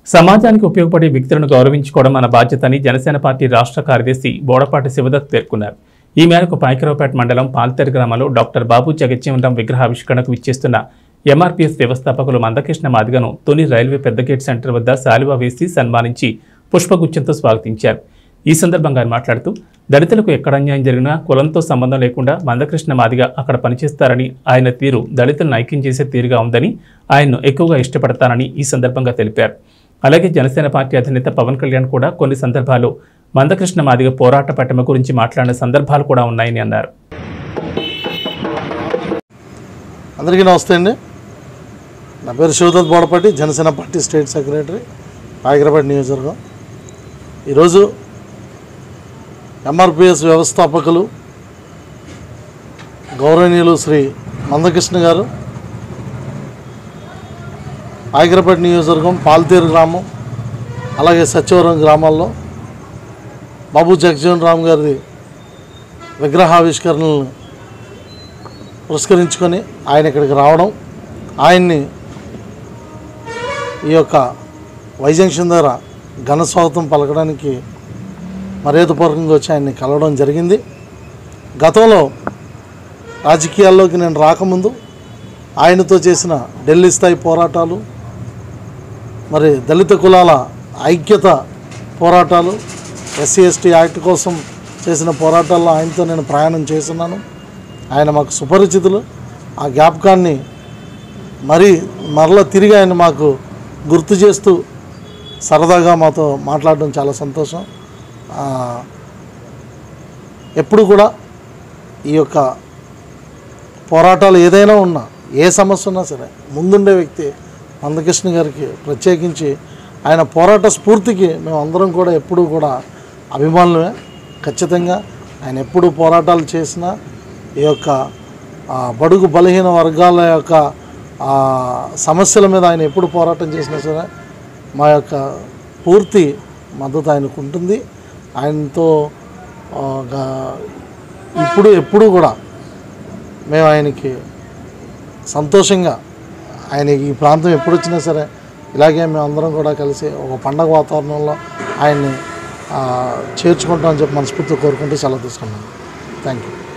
సమాజానికి ఉపయోగపడే వ్యక్తులను గౌరవించుకోవడం మన బాధ్యతని జనసేన పార్టీ రాష్ట్ర కార్యదర్శి బోడపాటి శివదత్ పేర్కొన్నారు ఈ మేరకు పాయకరావుపేట మండలం పాల్తేరు గ్రామంలో డాక్టర్ బాబు జగజ్జీవనరాం విగ్రహావిష్కరణకు విచ్చేస్తున్న ఎంఆర్పీఎస్ వ్యవస్థాపకులు మందకృష్ణ మాదిగను తొలి రైల్వే పెద్ద గేట్ సెంటర్ వద్ద శాలువా వేసి సన్మానించి పుష్పగుచ్చంతో స్వాగతించారు ఈ సందర్భంగా ఆయన మాట్లాడుతూ దళితులకు ఎక్కడ అన్యాయం జరిగినా కులంతో సంబంధం లేకుండా మందకృష్ణ మాదిగ అక్కడ పనిచేస్తారని ఆయన తీరు దళితులను ఐక్యం చేసే తీరుగా ఉందని ఆయన్ను ఎక్కువగా ఇష్టపడతానని ఈ సందర్భంగా తెలిపారు అలాగే జనసేన పార్టీ అధినేత పవన్ కళ్యాణ్ కూడా కొన్ని సందర్భాల్లో మందకృష్ణ మాదిగ పోరాట పట్టమ గురించి మాట్లాడిన సందర్భాలు కూడా ఉన్నాయని అన్నారు అందరికీ నమస్తే అండి నా పేరు Sivadatt Bodapati Janasena party state secretary Payakarapeta నియోజకవర్గం ఈరోజు ఎంఆర్పిఎస్ వ్యవస్థాపకులు గౌరవనీయులు శ్రీ మందకృష్ణ గారు పాయకరపేట నియోజకవర్గం పాల్తీరు గ్రామం అలాగే సత్యవరం గ్రామాల్లో బాబు జగజీవన్ రామ్ గారి విగ్రహావిష్కరణలను పురస్కరించుకొని ఆయన ఇక్కడికి రావడం ఆయన్ని ఈ యొక్క వైజంక్షన్ దగ్గర ఘన స్వాగతం పలకడానికి మర్యాదపూర్వకంగా వచ్చి ఆయన్ని కలవడం జరిగింది గతంలో రాజకీయాల్లోకి నేను రాకముందు ఆయనతో చేసిన ఢిల్లీ స్థాయి పోరాటాలు మరి దళిత కులాల ఐక్యత పోరాటాలు ఎస్సీ ఎస్టీ యాక్ట్ కోసం చేసిన పోరాటాల్లో ఆయనతో నేను ప్రయాణం చేస్తున్నాను ఆయన మాకు సుపరిచితులు ఆ జ్ఞాపకాన్ని మరి మరలా తిరిగి ఆయన మాకు గుర్తు చేస్తూ సరదాగా మాతో మాట్లాడడం చాలా సంతోషం ఆ, ఎప్పుడు కూడా ఈ యొక్క పోరాటాలు ఏదైనా ఉన్నా ఏ సమస్య ఉన్నా సరే ముందుండే వ్యక్తి మందకృష్ణ గారికి ప్రత్యేకించి ఆయన పోరాట స్ఫూర్తికి మేము అందరం కూడా ఎప్పుడూ కూడా అభిమానులమే ఖచ్చితంగా ఆయన ఎప్పుడు పోరాటాలు చేసినా ఈ యొక్క ఆ, బడుగు బలహీన వర్గాల యొక్క ఆ, సమస్యల మీద ఆయన ఎప్పుడు పోరాటం చేసినా సరే మా యొక్క పూర్తి మద్దతు ఆయనకు ఉంటుంది ఆయనతో ఆ, గా- ఇప్పుడు ఎప్పుడు కూడా మేము ఆయనకి సంతోషంగా ఆయన ఈ ప్రాంతం ఎప్పుడు వచ్చినా సరే ఇలాగే మేము అందరం కూడా కలిసి ఒక పండగ వాతావరణంలో ఆయన్ని ఆ, చేర్చుకుంటామని చెప్పి మనస్ఫూర్తిగా కోరుకుంటూ సెలవు తీసుకున్నాను థ్యాంక్ యూ